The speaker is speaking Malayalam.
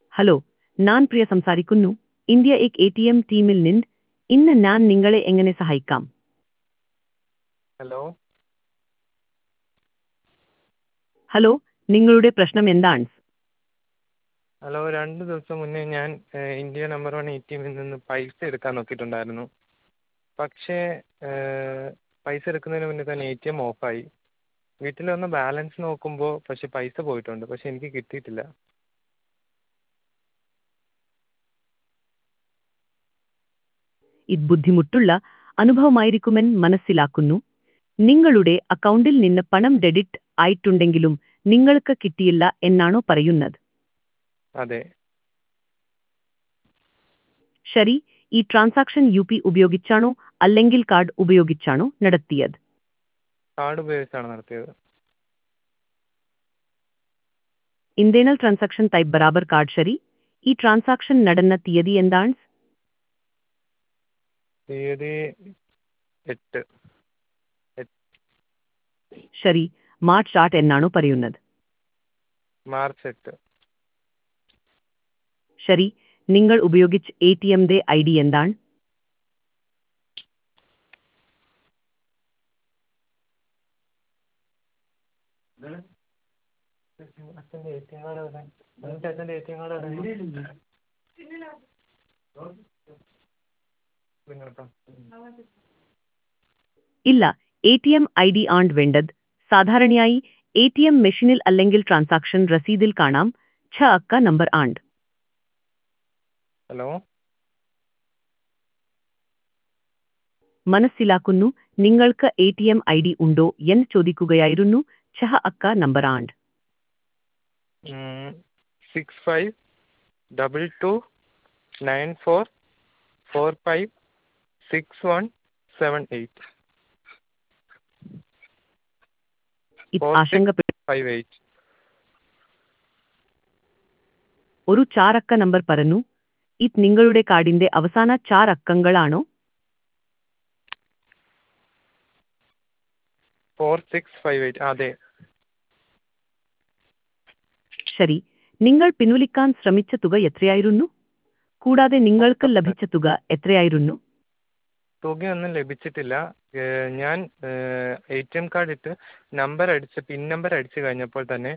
ഹലോ ഞാൻ പ്രിയ സംസാരിക്കുന്നു ഇന്ത്യ എക് എ ടി എം ടീമിൽ നിന്ന് ഇന്ന് ഞാൻ നിങ്ങളെ എങ്ങനെ സഹായിക്കാം ഹലോ ഹലോ നിങ്ങളുടെ പ്രശ്നം എന്താണ് ഹലോ രണ്ട് ദിവസം മുന്നേ ഞാൻ ഏഹ്, India number one A T എമ്മിൽ നിന്ന് പൈസ എടുക്കാൻ നോക്കിയിട്ടുണ്ടായിരുന്നു പക്ഷേ ഏഹ്, പൈസ എടുക്കുന്നതിന് മുന്നേ തന്നെ എ ടി എം ഓഫായി വീട്ടിൽ വന്ന് ബാലൻസ് നോക്കുമ്പോൾ പക്ഷേ പൈസ പോയിട്ടുണ്ട് പക്ഷേ എനിക്ക് കിട്ടിയിട്ടില്ല ഇത് ബുദ്ധിമുട്ടുള്ള അനുഭവമായിരിക്കുമെന്ന് മനസ്സിലാക്കുന്നു നിങ്ങളുടെ അക്കൗണ്ടിൽ നിന്ന് പണം ഡെബിറ്റ് ആയിട്ടുണ്ടെങ്കിലും നിങ്ങൾക്ക് കിട്ടിയില്ല എന്നാണോ പറയുന്നത് അതെ ശരി ഈ ട്രാൻസാക്ഷൻ യു പി ഉപയോഗിച്ചാണോ അല്ലെങ്കിൽ കാർഡ് ഉപയോഗിച്ചാണോ നടത്തിയത് കാർഡ് ഉപയോഗിച്ചാണ് നടത്തിയത് ഇന്റേണൽ ട്രാൻസാക്ഷൻ ടൈപ്പ് ബറാബർ കാർഡ് ശരി ഈ ട്രാൻസാക്ഷൻ നടന്ന തീയതി എന്താണ് തീയതി എട്ട് ശരി മാർച്ച് ആട്ട് എന്നാണോ പറയുന്നത് മാർച്ച് എട്ട് ശരി നിങ്ങൾ ഉപയോഗിച്ച് എ ടി എമ്മിന്റെ ഐ ഡി എന്താണ് അച്ഛൻ്റെ എ ടി എം കാർഡ് എവിടെ എന്നിട്ട് അച്ഛൻ്റെ എ ടി എം കാർഡ് എവിടെ നിങ്ങൾക്കോ ഇല്ല A T M I D ആണ് വേണ്ടത് സാധാരണയായി എ ടി എം മെഷീനിൽ അല്ലെങ്കിൽ ട്രാൻസാക്ഷൻ രസീതിൽ കാണാം ഛ അക്ക നമ്പർ ആണ് ഹലോ മനസ്സിലാക്കുന്നു നിങ്ങൾക്ക് A T M I D ഉണ്ടോ എന്ന് ചോദിക്കുകയായിരുന്നു ഛ അക്ക നമ്പർ ആണ് six five double two nine four four five six one seven eight ഇത് Four six- ആശങ്കപ്പെട്ട ഫൈവ് എയ്റ്റ് ഒരു ചാറക്ക നമ്പർ പറഞ്ഞു ഇത് നിങ്ങളുടെ കാർഡിന്റെ അവസാന ചാർ അക്കങ്ങളാണോ ഫോർ സിക്സ് ഫൈവ് എയ്റ്റ് അതെ ശരി നിങ്ങൾ പിൻവലിക്കാൻ ശ്രമിച്ച തുക എത്രയായിരുന്നു കൂടാതെ നിങ്ങൾക്ക് ലഭിച്ച തുക എത്രയായിരുന്നു തുകയൊന്നും ലഭിച്ചിട്ടില്ല ഏഹ് ഞാൻ എ ടി എം കാർഡ് ഇട്ട് നമ്പർ അടിച്ച് പിൻ നമ്പർ അടിച്ച് കഴിഞ്ഞപ്പോൾ തന്നെ